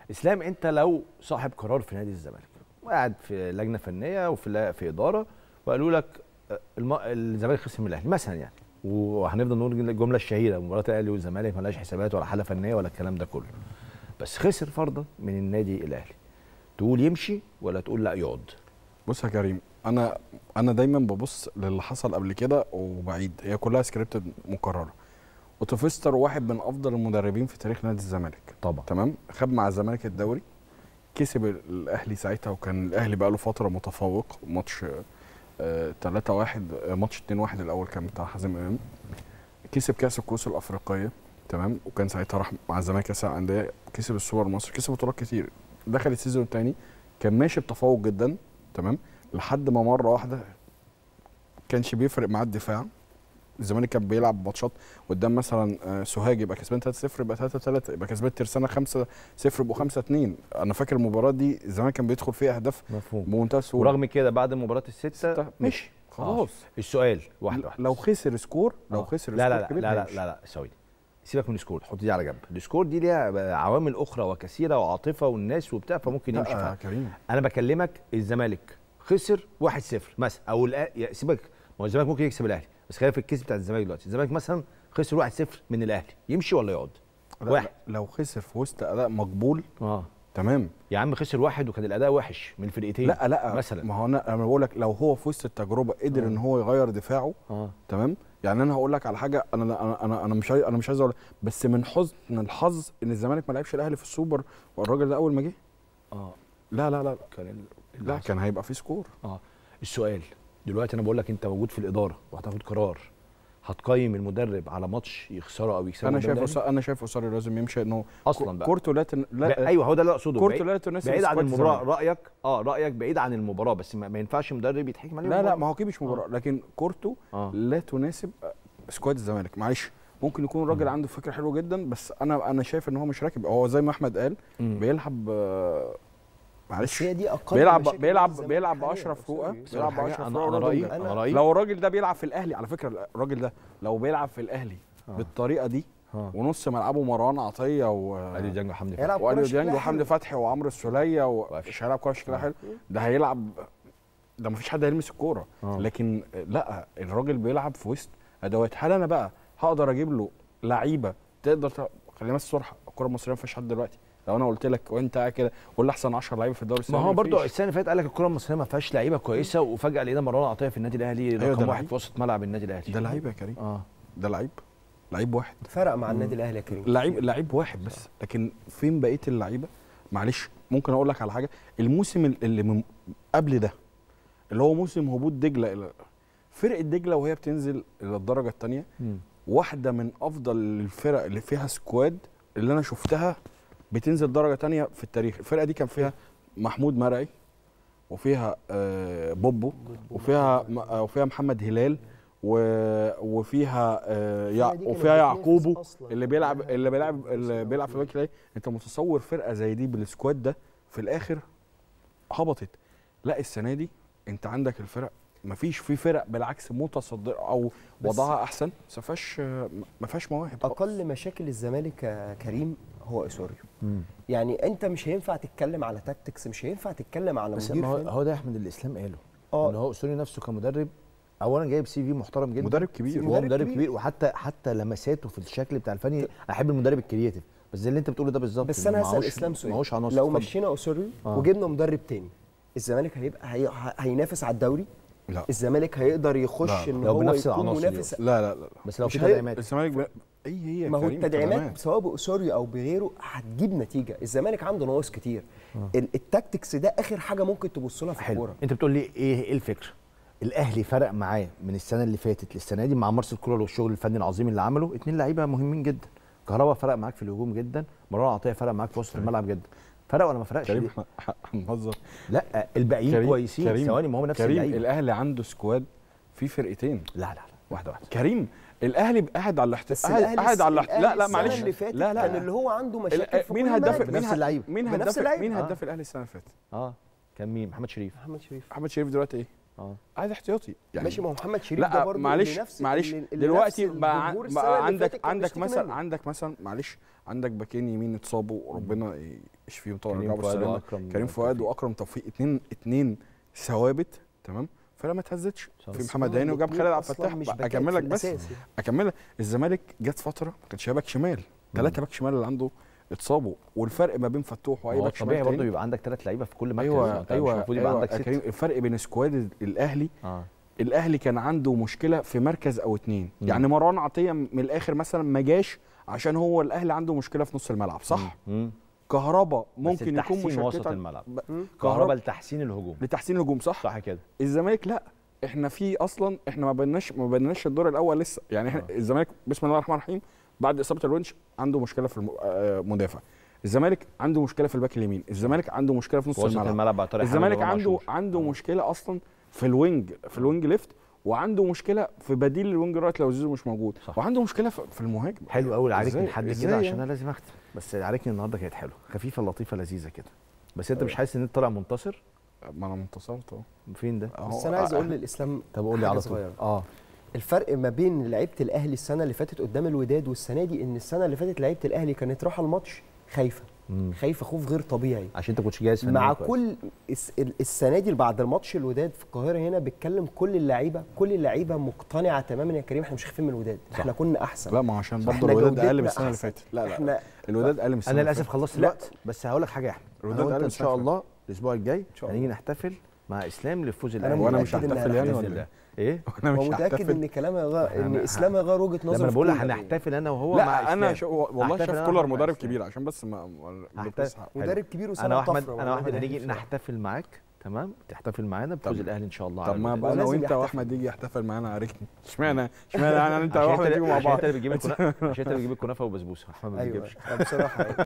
اسلام انت لو صاحب قرار في نادي الزمالك وقاعد في لجنه فنيه وفي لا- في اداره وقالوا لك آه، الم... الزمالك خسر من الاهلي مثلا يعني وهنفضل نقول الجمله الشهيره مباراه الاهلي والزمالك ملهاش حسابات ولا حاله فنيه ولا الكلام ده كله بس خسر فرضا من النادي الاهلي تقول يمشي ولا تقول لا يقعد بص يا كريم انا انا دايما ببص للي حصل قبل كده وبعيد هي كلها سكريبتد مكرره اوتوفيستر واحد من افضل المدربين في تاريخ نادي الزمالك طبعا تمام خد مع الزمالك الدوري كسب الاهلي ساعتها وكان الاهلي بقى له فتره متفوق ماتش 3 1 ماتش 2 1 الاول كان بتاع حازم امام كسب كاس الكؤوس الافريقيه تمام وكان ساعتها راح مع الزمالك كاس الانديه كسب السوبر المصري كسب بطولات كتير دخل السيزون الثاني كان ماشي بتفوق جدا تمام لحد ما مره واحده كانش بيفرق معاه الدفاع الزمالك كان بيلعب ماتشات قدام مثلا آه، سوهاج يبقى كسبان 3-0 يبقى 3-3 يبقى كسبان ترسانه 5 0 يبقوا 5-2 انا فاكر المباراه دي الزمالك كان بيدخل فيها اهداف مفهوم بمنتهى السهوله ورغم كده بعد مباراه السته ستة، مشي خلاص السؤال واحده واحده لو خسر سكور لو آه. خسر لا لا سكور لا كبير لا لا هيمشي. لا لا ثواني سيبك من السكور حط دي على جنب السكور دي ليها عوامل اخرى وكثيره وعاطفه والناس وبتاع فممكن يمشي لا يا فيها كريم انا بكلمك الزمالك خسر 1-0 مثلا او الأ- يا- سيبك ما هو الزمالك ممكن يكسب الاهلي بس خلينا في الكيس بتاع الزمالك دلوقتي الزمالك مثلا خسر 1-0 من الاهلي يمشي ولا يقعد لا، واحد. لا، لو خسر في وسط اداء مقبول اه تمام يا عم خسر واحد وكان الاداء وحش من الفرقتين لا لا مثلا ما هو انا انا بقول لك لو هو في وسط التجربه قدر آه. ان هو يغير دفاعه اه تمام يعني انا هقول لك على حاجه انا انا انا, أنا مش عايز انا مش عايز اقول بس من حزن الحظ ان الزمالك ما لعبش الاهلي في السوبر والراجل ده اول ما جه اه لا لا لا كان ال- لا كان هيبقى في سكور اه السؤال دلوقتي انا بقول لك انت موجود في الاداره وهتاخد قرار هتقيم المدرب على ماتش يخسره او يكسبه انا قدام شايف الأهلي؟ أسا- انا شايف اوساري لازم يمشي انه اصلا بقى كورته لا, تن... لا لا ايوه هو ده اللي اقصده كورته بعيد, لا تناسب بعيد عن سكواد المباراه الزمالك. رايك اه رايك بعيد عن المباراه بس ما, ما ينفعش مدرب يتحكم عليه لا لا المباراة. ما هو اكيد مش مباراه لكن كورته اه لا تناسب سكواد الزمالك معلش ممكن يكون الراجل مم. عنده فكره حلوه جدا بس انا انا شايف ان هو مش راكب هو زي ما احمد قال مم. بيلعب آه، معلش بس هي دي اقل بيلعب مشاكل بيلعب الزمالك بيلعب حالياً باشرف يا فوقه أستاذ. بيلعب حاجة، باشرف انا فوقه انا الراجل رايي ده. انا أنا- رايي لو الراجل ده بيلعب في الاهلي على فكره الراجل ده لو بيلعب في الاهلي آه. بالطريقه دي اه ونص ملعبه مروان عطيه و ادي جانجو حمدي هيلعب فتحي. كرة واليو شكلها ديانج وحمدي حلو. فتحي وعمرو السوليه وقفش. ومش هيلعب كوره شكلها آه. حلو ده هيلعب ده مفيش حد هيلمس الكوره آه. لكن لا الراجل بيلعب في وسط ادوات هل انا بقى هقدر اجيب له لعيبه تقدر ت... خلينا بس صراحه الكوره المصريه ما فيهاش حد دلوقتي لو انا قلت لك وانت قاعد كده قول لي احسن 10 لعيبه في الدوري ما السعودي هو برضو مفيش. السنه اللي فاتت قال لك الكره المصريه ما فيهاش لعيبه كويسه وفجاه لقينا مروان عطيه في النادي الاهلي أيوة، رقم ده واحد لعيب. في وسط ملعب النادي الاهلي ده لعيب يا كريم اه ده لعيب لعيب واحد فرق مع النادي الاهلي يا كريم لعيب لعيب واحد بس لكن فين بقيه اللعيبه معلش ممكن اقول لك على حاجه الموسم اللي من قبل ده اللي هو موسم هبوط دجله الى فرقه دجله وهي بتنزل الى الدرجه الثانيه مم. واحده من افضل الفرق اللي فيها سكواد اللي انا شفتها بتنزل درجه تانية في التاريخ الفرقه دي كان فيها محمود مرعي وفيها آه، بوبو وفيها م- آه، وفيها محمد هلال و- وفيها آه، يع- الفرقة دي كانت وفيها بتنافس يعقوبو أصلاً. اللي بيلعب اللي بيلعب بتنافس اللي بيلعب في الباك اليمين. انت متصور فرقه زي دي بالسكواد ده في الاخر هبطت لا السنه دي انت عندك الفرق مفيش في فرق بالعكس متصدره او بس- وضعها احسن بس ما فيهاش ما فيهاش مواهب اقل مشاكل الزمالك يا كريم هو اسوريو مم. يعني انت مش هينفع تتكلم على تاكتكس مش هينفع تتكلم على بس مدير ما هو, فني. هو ده احمد الاسلام قاله اه ان هو اسوري نفسه كمدرب اولا جايب سي في محترم جدا مدرب كبير هو مدرب مدرب كبير. كبير وحتى حتى لمساته في الشكل بتاع الفني انا احب المدرب الكرييتيف بس زي اللي انت بتقوله ده بالظبط بس إنه انا هسال معهوش- اسلام سؤال معهوش عناصر لو اتفضل. مشينا اسوريو آه. وجبنا مدرب تاني الزمالك هيبقى هي... هينافس على الدوري لا الزمالك هيقدر يخش لا. ان لو هو بنفس يكون العناصر منافس لا لا لا, لا. بس لو مش في هي- تدعيمات الزمالك ب... اي هي ما هو كريم التدعيمات تمام. سواء باسوريو او بغيره هتجيب نتيجه الزمالك عنده نواقص كتير ال- التاكتكس ده اخر حاجه ممكن تبص لها في حلو الكوره انت بتقول لي ايه ايه الفكره الاهلي فرق معاه من السنه اللي فاتت للسنه دي مع مارسيل كولر والشغل الفني العظيم اللي عمله اتنين لعيبه مهمين جدا كهربا فرق معاك في الهجوم جدا مروان عطيه فرق معاك في وسط الملعب جدا فرق ولا ما فرقش كريم ليه؟ احنا ح- هنهزر لا الباقيين كويسين ثواني ما هو نفس كريم اللعيبه الاهلي عنده سكواد في فرقتين لا لا لا واحده واحده كريم الاهلي قاعد على الاحتفال بس قاعد, الأهلي قاعد على الس- الاحتفال لا لا الأهلي معلش السنه اللي فاتت لا لا كان اللي هو عنده مشاكل ال- في مين كل هداف مركز. بنفس مين ه- اللعيبة. مين بنفس هداف اللعيبة. مين آه. هداف الاهلي السنه اللي فاتت اه كان مين محمد شريف محمد شريف احمد شريف دلوقتي ايه اه قاعد احتياطي يعني ماشي ما هو محمد شريف ده لا برضه معلش اللي نفس- معلش اللي- اللي دلوقتي نفس بقى, الجمهور السنة بقى اللي عندك فاتت كان عندك بيشتكي مثلا منه. عندك مثلا معلش عندك باكين يمين اتصابوا وربنا ي- مش فيهم طبعا كريم رجعوا فؤاد بالسلامه وأكرم كريم فؤاد توفيق. واكرم توفيق اتنين اتنين ثوابت تمام فلا ما اتهزتش صح. في بس محمد هما هاني وجاب الاتنين خالد عبد أصلاً الفتاح مش بقى باكات اكمل لك في بس الأساس يعني. اكمل لك الزمالك جت فتره ما كانش فيها باك شمال ثلاثه باك شمال اللي عنده اتصابوا والفرق ما بين فتوح واي هو باك شمال طبيعي برضه تاني- يبقى عندك ثلاث لعيبه في كل مركز ايوه أنت مش ايوه المفروض يبقى أيوة عندك يا ست كريم الفرق بين سكواد الاهلي اه الاهلي كان عنده مشكله في مركز او اتنين مم. يعني مروان عطيه من الاخر مثلا ما جاش عشان هو الاهلي عنده مشكله في نص الملعب صح مم. كهربا بس ممكن يكون التحسين وسط مشاركته الملعب ب- كهرباء كهربا لتحسين الهجوم لتحسين الهجوم صح صح كده الزمالك لا احنا في اصلا احنا ما بناش ما بناش الدور الاول لسه يعني احنا آه. الزمالك بسم الله الرحمن الرحيم بعد اصابه الونش عنده مشكله في المدافع الزمالك عنده مشكله في الباك اليمين الزمالك عنده مشكله في نص وسط الملعب الملعب بعد طارق الزمالك حامد وإمام عنده عاشور. عنده آه. مشكله اصلا في الوينج في الوينج ليفت وعنده مشكله في بديل الوينج رايت لو زيزو مش موجود صح. وعنده مشكله في في المهاجم حلو قوي عاركني إزاي؟ لحد إزاي كده يعني؟ عشان انا لازم اختم بس عاركني النهارده كانت حلوه خفيفه لطيفه لذيذه كده بس انت مش حاسس ان انت طالع منتصر ما انا منتصرت اهو فين ده أهو. بس انا عايز اقول للاسلام طب قول لي حاجة على طول صغيرة. اه الفرق ما بين لعيبه الاهلي السنه اللي فاتت قدام الوداد والسنه دي ان السنه اللي فاتت لعيبه الاهلي كانت رايحه الماتش خايفه مم. خايفه خوف غير طبيعي عشان انت كنتش جاهز فنياً مع كويس. كل الس- ال- السنه دي بعد الماتش الوداد في القاهره هنا بيتكلم كل اللعيبه كل اللعيبه مقتنعه تماما يا كريم احنا مش خايفين من الوداد احنا كنا احسن لا ما هو عشان برضه احنا الوداد اقل من جودتنا السنه اللي أحسن. فاتت لا لا احنا الوداد اقل من السنه انا اللي للاسف فاتت. خلصت لا. الوقت بس هقول لك حاجه يا احمد الوداد انا وانت قال ان مش شاء هنفرق. الله الاسبوع الجاي شاء هنيجي الله. نحتفل مع اسلام لفوز أنا الاهلي وانا مش متأكد إن هحتفل يعني هنحتفل ولا بإذن إيه؟ الله. ايه انا مش هو متاكد هحتفل ان كلام هيغير ان أنا- اسلام هيغير وجهه نظر لما انا في بقول لك كل ده. هنحتفل انا وهو مع لا انا إسلام. شو والله هحتفل شايف أنا كولر وأحمد مع مدرب إسلام. كبير عشان بس ما ما- ما هحتفل. بتسحب. حلو. مدرب كبير وسنه انا واحمد طفرة انا واحمد والله. هنيجي نحتفل معاك تمام تحتفل معانا بفوز طب- الاهلي ان شاء الله طب على ما الوداد. بقى انا ولازم وانت يحتفل. واحمد يجي يحتفل معانا عارفني اشمعنى اشمعنى يعني انت عشان واحمد انت تيجوا مع عشان بعض انت اللي بتجيب الكنافه عشان انت اللي بتجيب الكنافه وبسبوسه احمد ما ايوه بيجيبش بصراحه